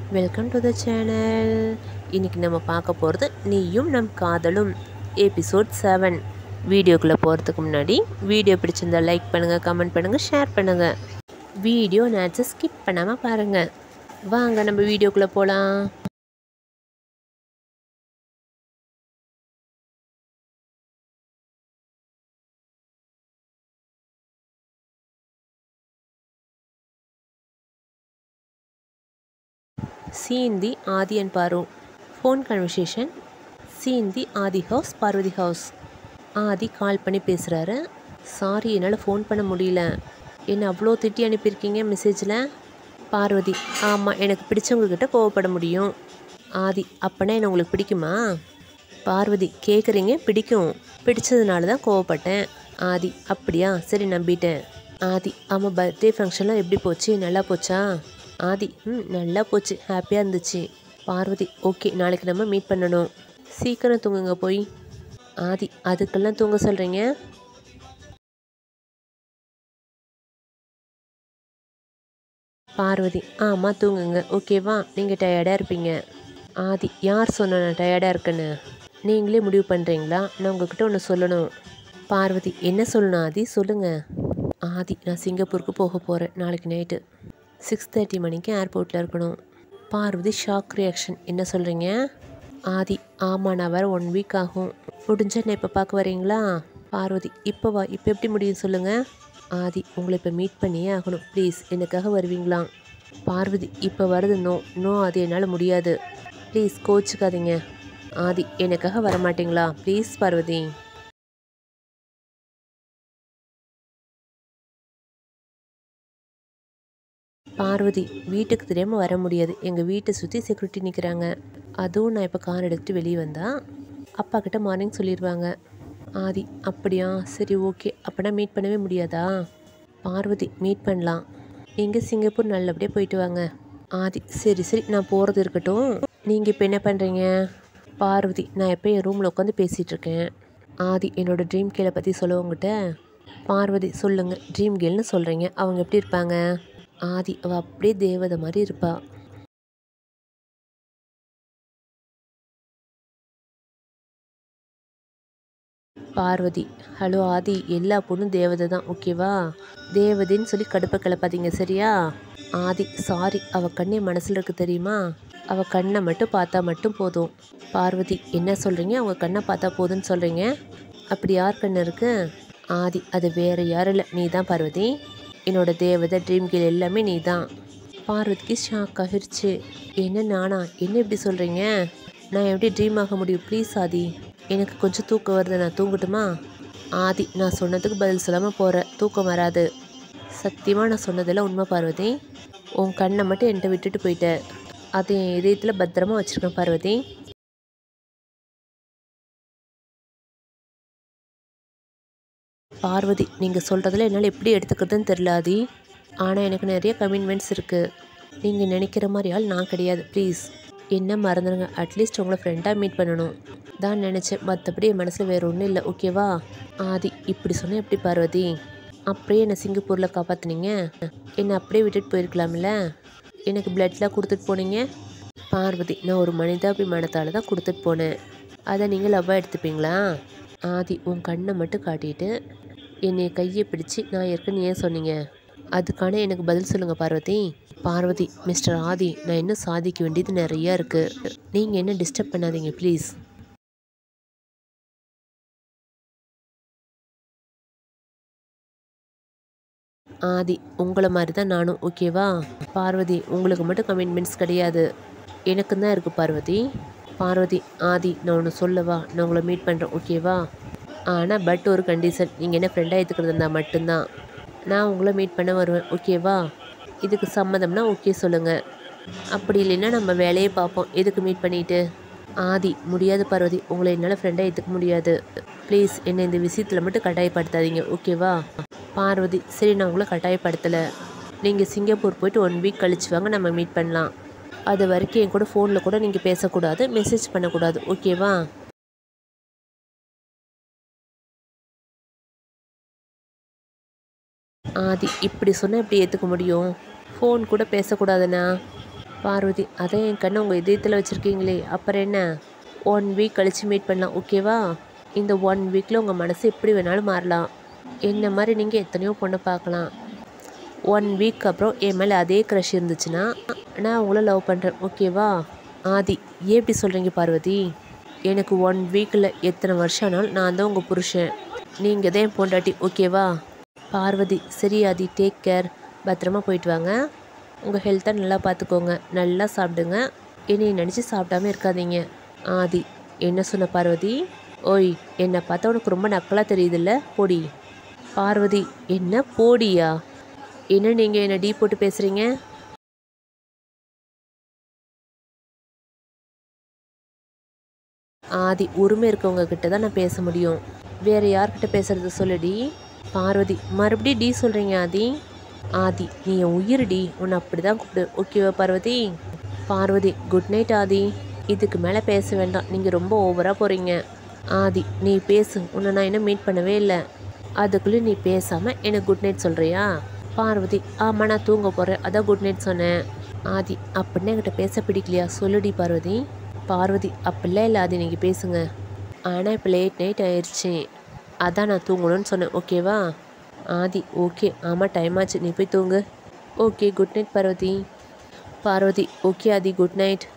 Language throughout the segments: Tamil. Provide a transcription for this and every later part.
வெல்கம் டு த சேனல் இன்னைக்கு நம்ம பார்க்க போகிறது நீயும் நம் காதலும் எபிசோட் செவன் வீடியோக்குள்ளே போகிறதுக்கு முன்னாடி வீடியோ பிடிச்சிருந்தா லைக் பண்ணுங்கள் கமெண்ட் பண்ணுங்கள் ஷேர் பண்ணுங்கள் வீடியோ நேட்ஸை ஸ்கிப் பண்ணாமல் பாருங்கள் வாங்க நம்ம வீடியோக்குள்ளே போகலாம் scene the Aadhi and Paaru phone conversation scene the Aadhi house Parvathi house Aadhi call பண்ணி பேசுகிறாரு சாரி என்னால் ஃபோன் பண்ண முடியல என்ன அவ்வளோ திட்டி அனுப்பியிருக்கீங்க மெசேஜில் பார்வதி ஆமாம் எனக்கு பிடிச்சவங்கக்கிட்ட கோவப்பட முடியும் ஆதி அப்போனா என்ன உங்களுக்கு பிடிக்குமா பார்வதி கேட்குறீங்க பிடிக்கும் பிடிச்சதுனால தான் கோவப்பட்டேன் ஆதி அப்படியா சரி நம்பிட்டேன் ஆதி ஆமாம் பர்த்டே ஃபங்க்ஷன்லாம் எப்படி போச்சு நல்லா போச்சா ஆதி ம் நல்லா போச்சு ஹாப்பியாக இருந்துச்சு பார்வதி ஓகே நாளைக்கு நம்ம மீட் பண்ணணும் சீக்கிரம் தூங்குங்க போய் ஆதி அதுக்கெல்லாம் தூங்க சொல்கிறீங்க பார்வதி ஆமாம் தூங்குங்க ஓகேவா நீங்கள் டயர்டாக இருப்பீங்க ஆதி யார் சொன்ன நான் டயர்டாக இருக்கேன்னு நீங்களே முடிவு பண்ணுறீங்களா நான் உங்ககிட்ட ஒன்று சொல்லணும் பார்வதி என்ன சொல்லணும் ஆதி சொல்லுங்கள் ஆதி நான் சிங்கப்பூருக்கு போக போகிறேன் நாளைக்கு நைட்டு சிக்ஸ் தேர்ட்டி மணிக்கு ஏர்போர்ட்டில் இருக்கணும் பார்வதி ஷாக் ரியாக்ஷன் என்ன சொல்கிறீங்க ஆதி ஆமாம் நான் வர ஒன் வீக் ஆகும் முடிஞ்சா என்ன இப்போ பார்க்க வரீங்களா பார்வதி இப்போ வா இப்போ எப்படி முடியும் சொல்லுங்கள் ஆதி உங்களை இப்போ மீட் பண்ணியே ஆகணும் ப்ளீஸ் எனக்காக வருவீங்களா பார்வதி இப்போ வருது நோ நோ அது என்னால் முடியாது ப்ளீஸ் கோச்சுக்காதீங்க ஆதி எனக்காக வர மாட்டீங்களா ப்ளீஸ் பார்வதி பார்வதி வீட்டுக்கு தெரியாமல் வர முடியாது எங்கள் வீட்டை சுற்றி செக்யூரிட்டி நிற்கிறாங்க அதுவும் நான் இப்போ கார் எடுத்துகிட்டு வெளியே வந்தா அப்பா கிட்ட மார்னிங் சொல்லிடுவாங்க ஆதி அப்படியா சரி ஓகே அப்போனா மீட் பண்ணவே முடியாதா பார்வதி மீட் பண்ணலாம் நீங்கள் சிங்கப்பூர் நல்லபடியாக போயிட்டு வாங்க ஆதி சரி சரி நான் போகிறது இருக்கட்டும் நீங்கள் இப்போ என்ன பண்ணுறீங்க பார்வதி நான் எப்போ என் ரூமில் உட்காந்து பேசிகிட்டு இருக்கேன் ஆதி என்னோடய ட்ரீம் கேலை பற்றி சொல்ல உங்ககிட்ட பார்வதி சொல்லுங்கள் ட்ரீம் கேர்ள்னு சொல்கிறீங்க அவங்க எப்படி இருப்பாங்க ஆதி அவள் அப்படியே தேவதை மாதிரி இருப்பா பார்வதி ஹலோ ஆதி எல்லா பொண்ணும் தேவதை தான் ஓகேவா தேவதைன்னு சொல்லி கடுப்பை கிளப்பாதீங்க சரியா ஆதி சாரி அவ கண்ணே மனசில் இருக்கு தெரியுமா அவ கண்ணை மட்டும் பார்த்தா மட்டும் போதும் பார்வதி என்ன சொல்கிறீங்க அவங்க கண்ணை பார்த்தா போதும்னு சொல்கிறீங்க அப்படி யார் கண்ணு இருக்கு ஆதி அது வேற யாரும் இல்லை நீ தான் பார்வதி என்னோட தேவதை ட்ரீம் கேள் எல்லாமே நீ தான் பார்வதிக்கு ஷாக் ஆகிருச்சு என்ன நானா என்ன இப்படி சொல்கிறீங்க நான் எப்படி ட்ரீம் ஆக முடியும் ப்ளீஸ் ஆதி எனக்கு கொஞ்சம் தூக்கம் வருது நான் தூங்கட்டுமா ஆதி நான் சொன்னதுக்கு பதில் சொல்லாமல் போகிறேன் தூக்கம் வராது சத்தியமாக நான் சொன்னதெல்லாம் உண்மை பார்வதி உன் கண்ணை மட்டும் என்கிட்ட விட்டுட்டு போயிட்ட அது என் இதயத்தில் பத்திரமா வச்சுருக்கேன் பார்வதி பார்வதி நீங்கள் சொல்கிறதுல என்னால் எப்படி எடுத்துக்கிறதுன்னு தெரில ஆதி ஆனால் எனக்கு நிறைய கமிட்மெண்ட்ஸ் இருக்குது நீங்கள் நினைக்கிற மாதிரி ஆள் நான் கிடையாது ப்ளீஸ் என்ன மறந்துடுங்க அட்லீஸ்ட் உங்களை ஃப்ரெண்டாக மீட் பண்ணணும் தான் நினச்சேன் மற்றபடி என் மனசில் வேறு ஒன்றும் இல்லை ஓகேவா ஆதி இப்படி சொன்னால் எப்படி பார்வதி அப்படியே என்னை சிங்கப்பூரில் காப்பாற்றுனீங்க என்னை அப்படியே விட்டுட்டு போயிருக்கலாம்ல எனக்கு பிளட்லாம் கொடுத்துட்டு போனீங்க பார்வதி நான் ஒரு மனிதாபிமானத்தால் தான் கொடுத்துட்டு போனேன் அதை நீங்கள் லவ்வாக எடுத்துப்பீங்களா ஆதி உன் கண்ணை மட்டும் காட்டிட்டு என்னை கையை பிடிச்சி நான் ஏற்கனவே ஏன் சொன்னீங்க அதுக்கான எனக்கு பதில் சொல்லுங்கள் பார்வதி பார்வதி மிஸ்டர் ஆதி நான் இன்னும் சாதிக்க வேண்டியது நிறையா இருக்குது நீங்கள் என்ன டிஸ்டர்ப் பண்ணாதீங்க ப்ளீஸ் ஆதி உங்களை மாதிரி தான் நானும் ஓகேவா பார்வதி உங்களுக்கு மட்டும் கமிட்மெண்ட்ஸ் கிடையாது எனக்கு தான் இருக்குது பார்வதி பார்வதி ஆதி நான் ஒன்று சொல்லவா நான் உங்களை மீட் பண்ணுறேன் ஓகேவா ஆனால் பட் ஒரு கண்டிஷன் நீங்கள் என்ன ஃப்ரெண்டாக எடுத்துக்கிறது இருந்தால் மட்டும்தான் நான் உங்களை மீட் பண்ண வருவேன் ஓகேவா இதுக்கு சம்மதம்னா ஓகே சொல்லுங்கள் அப்படி இல்லைன்னா நம்ம வேலையை பார்ப்போம் எதுக்கு மீட் பண்ணிட்டு ஆதி முடியாது பார்வதி உங்களை என்னால் ஃப்ரெண்டாக எடுத்துக்க முடியாது ப்ளீஸ் என்னை இந்த விஷயத்தில் மட்டும் கட்டாயப்படுத்தாதீங்க ஓகேவா பார்வதி சரி நான் உங்களை கட்டாயப்படுத்தலை நீங்கள் சிங்கப்பூர் போயிட்டு ஒன் வீக் கழிச்சு வாங்க நம்ம மீட் பண்ணலாம் அது வரைக்கும் என் கூட ஃபோனில் கூட நீங்கள் பேசக்கூடாது மெசேஜ் பண்ணக்கூடாது ஓகேவா ஆதி இப்படி சொன்னால் எப்படி ஏற்றுக்க முடியும் ஃபோன் கூட பேசக்கூடாதுண்ணா பார்வதி அதான் என் கண்ணை உங்கள் இதயத்தில் வச்சுருக்கீங்களே அப்புறம் என்ன ஒன் வீக் கழித்து மீட் பண்ணலாம் ஓகேவா இந்த ஒன் வீக்கில் உங்கள் மனசு எப்படி வேணாலும் மாறலாம் என்ன மாதிரி நீங்கள் எத்தனையோ பொண்ணை பார்க்கலாம் ஒன் வீக் அப்புறம் என் மேலே அதே க்ரஷ் இருந்துச்சுன்னா நான் உங்களை லவ் பண்ணுறேன் ஓகேவா ஆதி ஏன் இப்படி சொல்கிறீங்க பார்வதி எனக்கு ஒன் வீக்கில் எத்தனை வருஷம் ஆனாலும் நான் தான் உங்கள் புருஷன் நீங்கள் தான் என் பொண்டாட்டி ஓகேவா பார்வதி சரி ஆதி டேக் கேர் பத்திரமா போயிட்டு வாங்க உங்கள் ஹெல்த்தை நல்லா பார்த்துக்கோங்க நல்லா சாப்பிடுங்க என்னை நினச்சி சாப்பிடாம இருக்காதீங்க ஆதி என்ன சொன்ன பார்வதி ஓய் என்னை பார்த்தா உனக்கு ரொம்ப நக்கலாக தெரியுதுல்ல போடி பார்வதி என்ன போடியா என்ன நீங்கள் என்ன டீ போட்டு பேசுகிறீங்க ஆதி உரிமை இருக்கவங்க கிட்ட தான் நான் பேச முடியும் வேற யார்கிட்ட பேசுறது சொல்லுடி பார்வதி மறுபடியும் டி சொல்கிறீங்க ஆதி ஆதி நீ என் உயிர்டி உன்னை அப்படி தான் கூப்பிடு ஓகேவா பார்வதி பார்வதி குட் நைட் ஆதி இதுக்கு மேலே பேச வேண்டாம் நீங்கள் ரொம்ப ஓவராக போகிறீங்க ஆதி நீ பேசு உன்னை நான் இன்னும் மீட் பண்ணவே இல்லை அதுக்குள்ளே நீ பேசாமல் எனக்கு குட் நைட் சொல்கிறியா பார்வதி ஆமாம் நான் தூங்க போகிறேன் அதான் குட் நைட் சொன்னேன் ஆதி அப்படின்னு என்கிட்ட பேச பிடிக்கலையா சொல்லுடி பார்வதி பார்வதி அப்படிலாம் இல்லை ஆதி நீங்கள் பேசுங்க ஆனால் இப்போ லேட் நைட் ஆயிடுச்சு அதான் நான் தூங்கணும்னு சொன்னேன் ஓகேவா ஆதி ஓகே ஆமாம் டைம் ஆச்சு நீ போய் தூங்கு okay good night Parvathi Parvathi okay Aadhi good night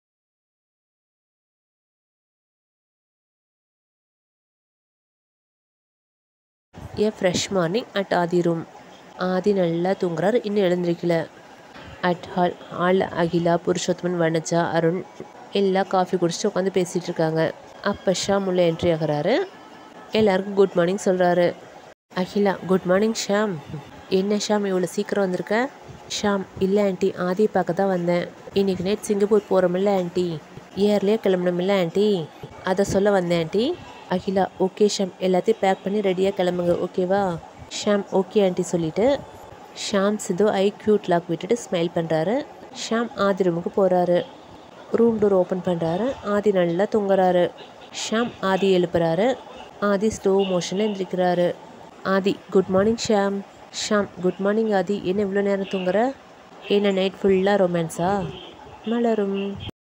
a fresh morning at Aadhi room Aadhi நல்லா தூங்குறாரு இன்னும் எழுந்திருக்கல அட் ஹால் ஆள் அகிலா புருஷோத்தமன் வனஜா அருண் எல்லாம் காஃபி குடிச்சிட்டு உட்காந்து பேசிகிட்டு இருக்காங்க அப்போ ஷாம் உள்ள என்ட்ரி ஆகுறாரு எல்லாருக்கும் குட் மார்னிங் சொல்கிறாரு அகிலா குட் மார்னிங் ஷாம் என்ன ஷாம் இவ்வளோ சீக்கிரம் வந்திருக்க ஷாம் இல்லை ஆண்டி ஆதியை பார்க்க தான் வந்தேன் இன்னைக்கு நைட் சிங்கப்பூர் போகிறோமில்ல ஆண்டி ஏர்லேயே கிளம்பணுமில்ல ஆண்டி அதை சொல்ல வந்தேன் ஆண்டி அகிலா ஓகே ஷாம் எல்லாத்தையும் பேக் பண்ணி ரெடியாக கிளம்புங்க ஓகேவா ஷாம் ஓகே ஆண்டி சொல்லிட்டு Sham Sindhu I cute look விட்டுட்டு ஸ்மைல் பண்ணுறாரு ஷாம் ஆதி ரூமுக்கு போகிறாரு ரூம் டோர் ஓப்பன் பண்ணுறாரு ஆதி நல்லா தூங்குறாரு ஷாம் ஆதி எழுப்புறாரு ஆதி ஸ்லோ மோஷனில் எந்திரிக்கிறாரு Aadhi good morning Sham Sham good morning Aadhi என்ன இவ்வளோ நேரம் தூங்குற என்ன நைட் ஃபுல்லாக ரொமான்ஸா மலரும்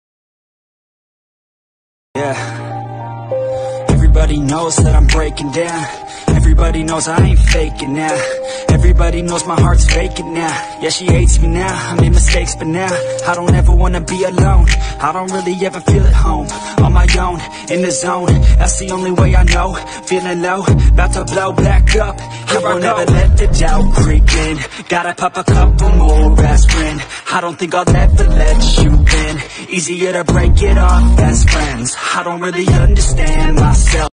Yeah. Everybody knows that I'm breaking down. Everybody knows I ain't faking now. Everybody knows my heart's faking now. Yeah, she hates me now. I made mistakes, but now I don't ever wanna be alone. I don't really ever feel at home. On my own, in the zone. That's the only way I know. Feeling low, about to blow back up. Here I won't ever let the doubt creep in. Gotta pop a couple more aspirin. I don't think I'll ever let you in. Easier to break it off best friends. I don't really understand myself.